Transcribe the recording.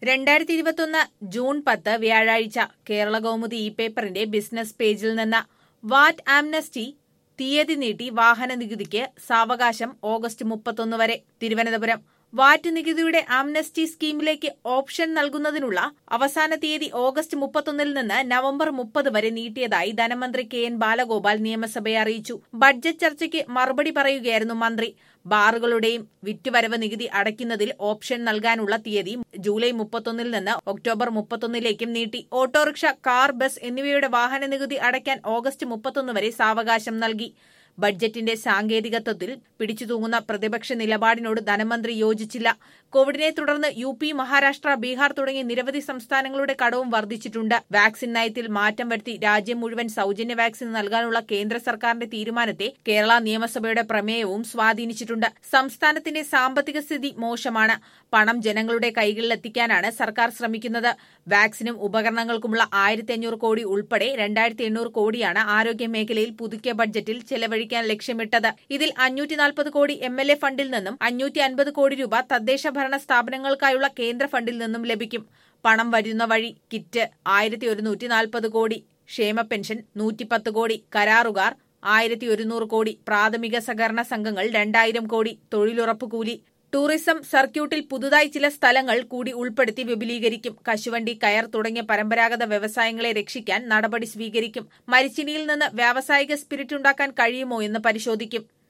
രണ്ടായിരത്തി ഇരുപത്തൊന്ന് ജൂൺ പത്ത് വ്യാഴാഴ്ച കേരള കൗമുദി ഇ പേപ്പറിന്റെ ബിസിനസ് പേജിൽ നിന്ന് വാറ്റ് ആംനസ്റ്റി തീയതി നീട്ടി വാഹന നികുതിക്ക് സാവകാശം ഓഗസ്റ്റ് മുപ്പത്തൊന്ന് വരെ തിരുവനന്തപുരം വാറ്റ് നികുതിയുടെ ആംനസ്റ്റി സ്കീമിലേക്ക് ഓപ്ഷൻ നൽകുന്നതിനുള്ള അവസാന തീയതി ഓഗസ്റ്റ് മുപ്പത്തൊന്നിൽ നിന്ന് നവംബർ മുപ്പത് വരെ നീട്ടിയതായി ധനമന്ത്രി കെ എൻ ബാലഗോപാൽ നിയമസഭയെ അറിയിച്ചു ബഡ്ജറ്റ് ചർച്ചയ്ക്ക് മറുപടി പറയുകയായിരുന്നു മന്ത്രി ബാറുകളുടെയും വിറ്റുവരവ് നികുതി അടയ്ക്കുന്നതിൽ ഓപ്ഷൻ നൽകാനുള്ള തീയതി ജൂലൈ മുപ്പത്തൊന്നിൽ നിന്ന് ഒക്ടോബർ മുപ്പത്തൊന്നിലേക്കും നീട്ടി ഓട്ടോറിക്ഷ കാർ ബസ് എന്നിവയുടെ വാഹന നികുതി അടയ്ക്കാൻ ഓഗസ്റ്റ് മുപ്പത്തൊന്ന് വരെ സാവകാശം നൽകി ബഡ്ജറ്റിന്റെ സാങ്കേതികത്വത്തിൽ പിടിച്ചുതൂങ്ങുന്ന പ്രതിപക്ഷ നിലപാടിനോട് ധനമന്ത്രി യോജിച്ചില്ല കോവിഡിനെ തുടർന്ന് യു പി മഹാരാഷ്ട്ര ബീഹാർ തുടങ്ങിയ നിരവധി സംസ്ഥാനങ്ങളുടെ കടവും വർദ്ധിച്ചിട്ടുണ്ട് വാക്സിൻ നയത്തിൽ മാറ്റം വരുത്തി രാജ്യം മുഴുവൻ സൌജന്യ വാക്സിൻ നൽകാനുള്ള കേന്ദ്ര സർക്കാരിന്റെ തീരുമാനത്തെ കേരള നിയമസഭയുടെ പ്രമേയവും സ്വാധീനിച്ചിട്ടുണ്ട് സംസ്ഥാനത്തിന്റെ സാമ്പത്തിക സ്ഥിതി മോശമാണ് പണം ജനങ്ങളുടെ കൈകളിലെത്തിക്കാനാണ് സർക്കാർ ശ്രമിക്കുന്നത് വാക്സിനും ഉപകരണങ്ങൾക്കുമുള്ള ആയിരത്തി അഞ്ഞൂറ് കോടി ഉൾപ്പെടെ രണ്ടായിരത്തി എണ്ണൂറ് കോടിയാണ് ആരോഗ്യ മേഖലയിൽ പുതുക്കിയ ബഡ്ജറ്റിൽ ചെലവഴിക്കാൻ ലക്ഷ്യമിട്ടത് ഇതിൽ അഞ്ഞൂറ്റി നാൽപ്പത് കോടി എം എൽ എ ഫണ്ടിൽ നിന്നും അഞ്ഞൂറ്റി അൻപത് കോടി രൂപ തദ്ദേശ ഭരണ സ്ഥാപനങ്ങൾക്കായുള്ള കേന്ദ്ര ഫണ്ടിൽ നിന്നും ലഭിക്കും പണം വരുന്ന വഴി കിറ്റ് ആയിരത്തി ഒരുന്നൂറ്റി നാൽപ്പത് കോടി ക്ഷേമ പെൻഷൻ നൂറ്റിപ്പത്ത് കോടി കരാറുകാർ ആയിരത്തി ഒരുന്നൂറ് കോടി പ്രാഥമിക സഹകരണ സംഘങ്ങൾ രണ്ടായിരം കോടി തൊഴിലുറപ്പ് കൂലി ടൂറിസം സർക്യൂട്ടിൽ പുതുതായി ചില സ്ഥലങ്ങൾ കൂടി ഉൾപ്പെടുത്തി വിപുലീകരിക്കും കശുവണ്ടി കയർ തുടങ്ങിയ പരമ്പരാഗത വ്യവസായങ്ങളെ രക്ഷിക്കാൻ നടപടി സ്വീകരിക്കും മരിച്ചിനിയിൽ നിന്ന് വ്യാവസായിക സ്പിരിറ്റ് ഉണ്ടാക്കാൻ കഴിയുമോ എന്ന് പരിശോധിക്കും